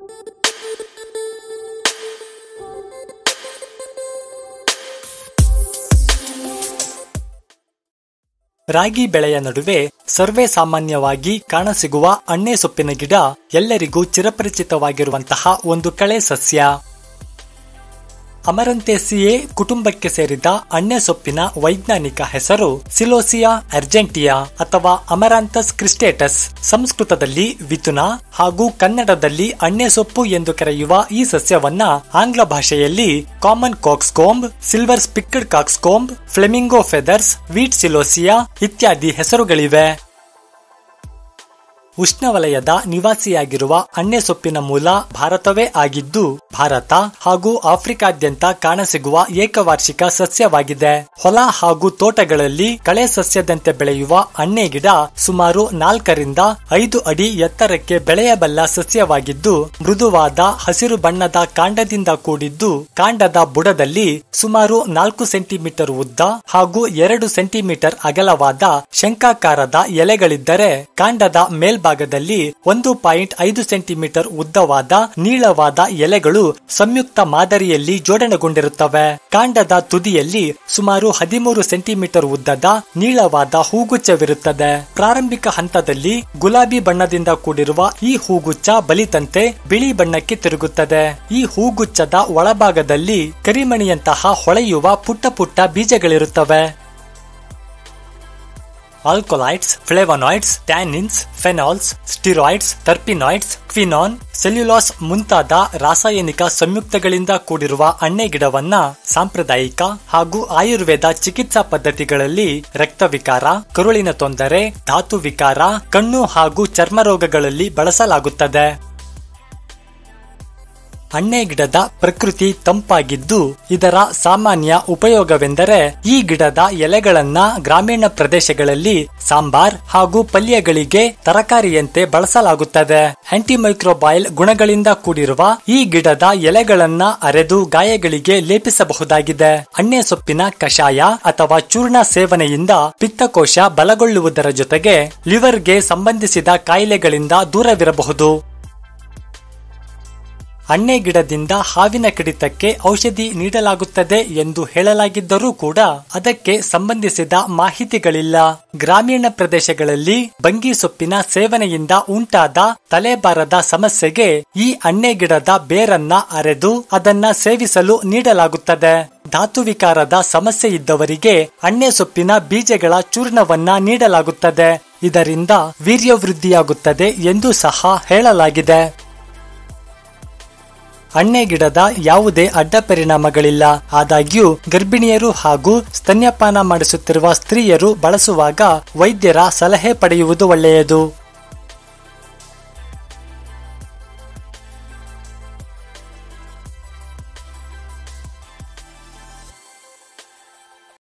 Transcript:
ರಾಗಿ ಬೆಳೆಯ ನಡುವೆ ಸರ್ವೇ ಸಾಮಾನ್ಯವಾಗಿ ಕಾಣಸಿಗುವ ಅಣ್ಣೆ ಸೊಪ್ಪಿನ ಗಿಡ ಎಲ್ಲರಿಗೂ ಚಿರಪರಿಚಿತವಾಗಿರುವಂತಹ ಒಂದು ಕಳೆ ಸಸ್ಯ ಅಮರಂತೇಸಿಯೇ ಕುಟುಂಬಕ್ಕೆ ಸೇರಿದ ಅಣ್ಣೆ ಸೊಪ್ಪಿನ ವೈಜ್ಞಾನಿಕ ಹೆಸರು ಸಿಲೋಸಿಯಾ ಅರ್ಜೆಂಟಿಯಾ ಅಥವಾ ಅಮರಾಂತಸ್ ಕ್ರಿಸ್ಟೇಟಸ್ ಸಂಸ್ಕೃತದಲ್ಲಿ ವಿತುನ ಹಾಗೂ ಕನ್ನಡದಲ್ಲಿ ಅಣ್ಣೆ ಸೊಪ್ಪು ಎಂದು ಕರೆಯುವ ಈ ಸಸ್ಯವನ್ನ ಆಂಗ್ಲ ಭಾಷೆಯಲ್ಲಿ common coxcomb silver spiked coxcomb flamingo feathers wheat celosia ಇತ್ಯಾದಿ ಹೆಸರುಗಳಿವೆ ಉಷ್ಣವಲಯದ ನಿವಾಸಿಯಾಗಿರುವ ಅಣ್ಣೆ ಸೊಪ್ಪಿನ ಮೂಲ ಭಾರತವೇ ಆಗಿದ್ದು ಭಾರತ ಹಾಗೂ ಆಫ್ರಿಕಾದ್ಯಂತ ಕಾಣಸಿಗುವ ಏಕವಾರ್ಷಿಕ ಸಸ್ಯವಾಗಿದೆ ಹೊಲ ಹಾಗೂ ತೋಟಗಳಲ್ಲಿ ಕಳೆ ಸಸ್ಯದಂತೆ ಬೆಳೆಯುವ ಅಣ್ಣೆ ಗಿಡ ಸುಮಾರು ನಾಲ್ಕರಿಂದ ಐದು ಅಡಿ ಎತ್ತರಕ್ಕೆ ಬೆಳೆಯಬಲ್ಲ ಸಸ್ಯವಾಗಿದ್ದು ಮೃದುವಾದ ಹಸಿರು ಬಣ್ಣದ ಕಾಂಡದಿಂದ ಕೂಡಿದ್ದು ಕಾಂಡದ ಬುಡದಲ್ಲಿ ಸುಮಾರು ನಾಲ್ಕು ಸೆಂಟಿಮೀಟರ್ ಉದ್ದ ಹಾಗೂ ಎರಡು ಸೆಂಟಿಮೀಟರ್ ಅಗಲವಾದ ಶಂಕಾಕಾರದ ಎಲೆಗಳಿದ್ದರೆ ಕಾಂಡದ ಮೇಲ್ಭಾಗದಲ್ಲಿ ಒಂದು ಪಾಯಿಂಟ್ ಐದು ಸೆಂಟಿಮೀಟರ್ ಉದ್ದವಾದ ನೀಳವಾದ ಎಲೆಗಳು ಸಂಯುಕ್ತ ಮಾದರಿಯಲ್ಲಿ ಜೋಡಣೆಗೊಂಡಿರುತ್ತವೆ ಕಾಂಡದ ತುದಿಯಲ್ಲಿ ಸುಮಾರು ಹದಿಮೂರು ಸೆಂಟಿಮೀಟರ್ ಉದ್ದದ ನೀಳವಾದ ಹೂಗುಚ್ಛವಿರುತ್ತದೆ ಪ್ರಾರಂಭಿಕ ಹಂತದಲ್ಲಿ ಗುಲಾಬಿ ಬಣ್ಣದಿಂದ ಕೂಡಿರುವ ಈ ಹೂಗುಚ್ಛ ಬಲಿತಂತೆ ಬಿಳಿ ಬಣ್ಣಕ್ಕೆ ತಿರುಗುತ್ತದೆ ಈ ಹೂಗುಚ್ಛದ ಒಳಭಾಗದಲ್ಲಿ ಕರಿಮಣಿಯಂತಹ ಹೊಳೆಯುವ ಪುಟ್ಟ ಪುಟ್ಟ ಬೀಜಗಳಿರುತ್ತವೆ alkaloids flavonoids tannins phenols steroids terpenoids quinone cellulose ಮುಂತಾದ ರಾಸಾಯನಿಕ ಸಂಯುಕ್ತಗಳಿಂದ ಕೂಡಿರುವ ಅಣ್ಣೆ ಗಿಡವನ್ನ ಸಾಂಪ್ರದಾಯಿಕ ಹಾಗೂ ಆಯುರ್ವೇದ ಚಿಕಿತ್ಸಾ ಪದ್ಧತಿಗಳಲ್ಲಿ ರಕ್ತವಿಕಾರ ಕರುಳಿನ ತೊಂದರೆ ಧಾತು ವಿಕಾರ ಕಣ್ಣು ಹಾಗೂ ಚರ್ಮ ರೋಗಗಳಲ್ಲಿ ಬಳಸಲಾಗುತ್ತದೆ ಅಣ್ಣೆ ಗಿಡದ ಪ್ರಕೃತಿ ತಂಪಾಗಿದ್ದು ಇದರ ಸಾಮಾನ್ಯ ಉಪಯೋಗವೆಂದರೆ ಈ ಗಿಡದ ಎಲೆಗಳನ್ನ ಗ್ರಾಮೀಣ ಪ್ರದೇಶಗಳಲ್ಲಿ ಸಾಂಬಾರ್ ಹಾಗೂ ಪಲ್ಯಗಳಿಗೆ ತರಕಾರಿಯಂತೆ ಬಳಸಲಾಗುತ್ತದೆ ಆಂಟಿಮೈಕ್ರೋಬಾಯಿಲ್ ಗುಣಗಳಿಂದ ಕೂಡಿರುವ ಈ ಗಿಡದ ಎಲೆಗಳನ್ನ ಅರೆದು ಗಾಯಗಳಿಗೆ ಲೇಪಿಸಬಹುದಾಗಿದೆ ಅಣ್ಣೆ ಸೊಪ್ಪಿನ ಕಷಾಯ ಅಥವಾ ಚೂರ್ಣ ಸೇವನೆಯಿಂದ ಪಿತ್ತಕೋಶ ಬಲಗೊಳ್ಳುವುದರ ಜೊತೆಗೆ ಲಿವರ್ಗೆ ಸಂಬಂಧಿಸಿದ ಕಾಯಿಲೆಗಳಿಂದ ದೂರವಿರಬಹುದು ಅಣ್ಣೆ ಗಿಡದಿಂದ ಹಾವಿನ ಕಡಿತಕ್ಕೆ ಔಷಧಿ ನೀಡಲಾಗುತ್ತದೆ ಎಂದು ಹೇಳಲಾಗಿದ್ದರೂ ಕೂಡ ಅದಕ್ಕೆ ಸಂಬಂಧಿಸಿದ ಮಾಹಿತಿಗಳಿಲ್ಲ ಗ್ರಾಮೀಣ ಪ್ರದೇಶಗಳಲ್ಲಿ ಬಂಗಿ ಸೊಪ್ಪಿನ ಸೇವನೆಯಿಂದ ಉಂಟಾದ ತಲೆಬಾರದ ಸಮಸ್ಯೆಗೆ ಈ ಅಣ್ಣೆ ಗಿಡದ ಬೇರನ್ನ ಅರೆದು ಅದನ್ನ ಸೇವಿಸಲು ನೀಡಲಾಗುತ್ತದೆ ಧಾತುವಿಕಾರದ ಸಮಸ್ಯೆ ಇದ್ದವರಿಗೆ ಅಣ್ಣೆ ಸೊಪ್ಪಿನ ಬೀಜಗಳ ಚೂರ್ಣವನ್ನ ನೀಡಲಾಗುತ್ತದೆ ಇದರಿಂದ ವೀರ್ಯವೃದ್ಧಿಯಾಗುತ್ತದೆ ಎಂದು ಸಹ ಹೇಳಲಾಗಿದೆ ಅಣ್ಣೆ ಗಿಡದ ಯಾವುದೇ ಅಡ್ಡ ಪರಿಣಾಮಗಳಿಲ್ಲ ಆದಾಗ್ಯೂ ಗರ್ಭಿಣಿಯರು ಹಾಗೂ ಸ್ತನ್ಯಪಾನ ಮಾಡಿಸುತ್ತಿರುವ ಸ್ತ್ರೀಯರು ಬಳಸುವಾಗ ವೈದ್ಯರ ಸಲಹೆ ಪಡೆಯುವುದು ಒಳ್ಳೆಯದು